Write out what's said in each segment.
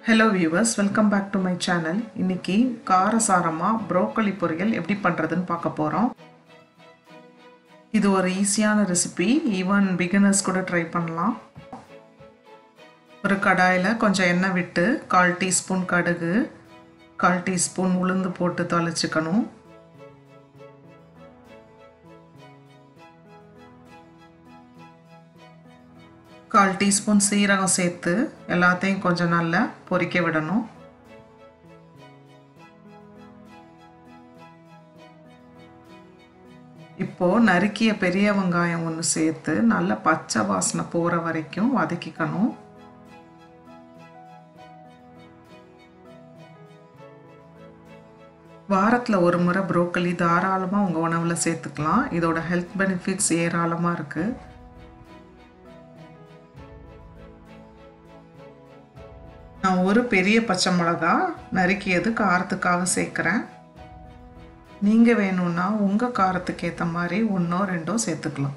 hello viewers welcome back to my channel இன்னைக்கு காரசாரமாக broccoli பொரியல் எப்படி பண்ணுறதுன்னு பார்க்க போகிறோம் இது ஒரு ஈஸியான ரெசிபி ஈவன் பிகினர்ஸ் கூட ட்ரை பண்ணலாம் ஒரு கடாயில் கொஞ்சம் எண்ணெய் விட்டு கால் டீஸ்பூன் கடுகு கால் டீஸ்பூன் உளுந்து போட்டு தாளிச்சுக்கணும் கால் டீஸ்பூன் சீரகம் சேர்த்து எல்லாத்தையும் கொஞ்சம் நல்லா பொரிக்க விடணும் இப்போது நறுக்கிய பெரிய வெங்காயம் ஒன்று சேர்த்து நல்ல பச்சை வாசனை போகிற வரைக்கும் வதக்கிக்கணும் வாரத்தில் ஒரு முறை ப்ரோக்கலி தாராளமாக உங்கள் உணவில் சேர்த்துக்கலாம் இதோட ஹெல்த் பெனிஃபிட்ஸ் ஏராளமாக இருக்குது நான் ஒரு பெரிய பச்சை மிளகா நறுக்கியது காரத்துக்காக சேர்க்குறேன் நீங்கள் வேணும்னா உங்கள் காரத்துக்கு ஏற்ற மாதிரி ஒன்றோ ரெண்டோ சேர்த்துக்கலாம்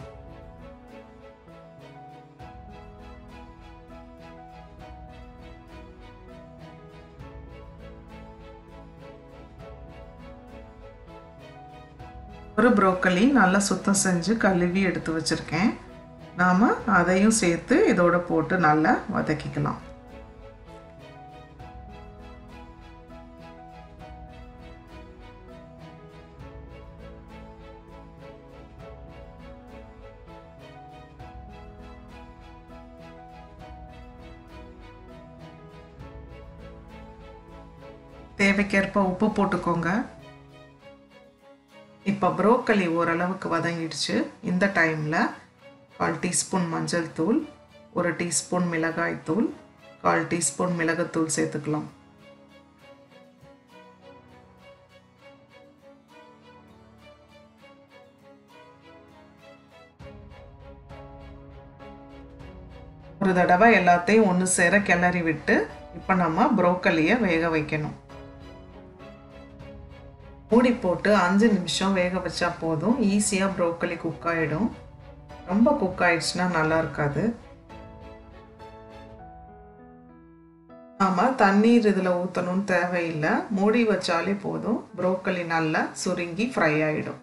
ஒரு ப்ரோக்கலி நல்லா சுத்தம் செஞ்சு கழுவி எடுத்து வச்சுருக்கேன் நாம் அதையும் சேர்த்து இதோட போட்டு நல்லா வதக்கிக்கலாம் தேவைக்கேற்ப உப்பு போட்டுக்கோங்க இப்போ ப்ரோக்கலி ஓரளவுக்கு வதங்கிடுச்சு இந்த டைமில் கால் டீஸ்பூன் மஞ்சள் தூள் ஒரு டீஸ்பூன் மிளகாய் தூள் கால் டீஸ்பூன் மிளகுத்தூள் சேர்த்துக்கலாம் ஒரு தடவை எல்லாத்தையும் ஒன்று சேர கிளறி விட்டு இப்போ நம்ம ப்ரோக்கலியை வேக வைக்கணும் மூடி போட்டு அஞ்சு நிமிஷம் வேக வச்சா போதும் ஈஸியாக ப்ரோக்கலி குக் ஆகிடும் ரொம்ப குக் ஆயிடுச்சுன்னா நல்லா இருக்காது நாம் தண்ணீர் இதில் ஊற்றணும்னு தேவையில்லை மூடி வச்சாலே போதும் ப்ரோக்கலி நல்லா சுருங்கி ஃப்ரை ஆகிடும்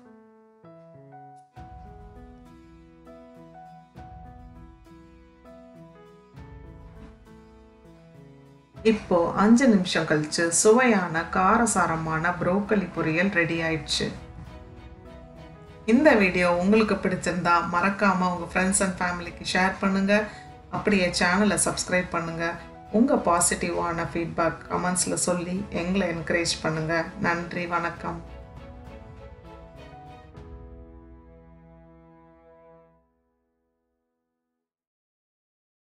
இப்போ அஞ்சு நிமிஷம் கழிச்சு சுவையான காரசாரமான ப்ரோக்கலி பொரியல் ரெடி ஆயிடுச்சு இந்த வீடியோ உங்களுக்கு பிடிச்சிருந்தா மறக்காம உங்க ஃப்ரெண்ட்ஸ் அண்ட் ஃபேமிலிக்கு ஷேர் பண்ணுங்க அப்படியே சேனலை சப்ஸ்கிரைப் பண்ணுங்க உங்க பாசிட்டிவான ஃபீட்பேக் கமெண்ட்ஸ்ல சொல்லி எங்களை என்கரேஜ் பண்ணுங்க நன்றி வணக்கம்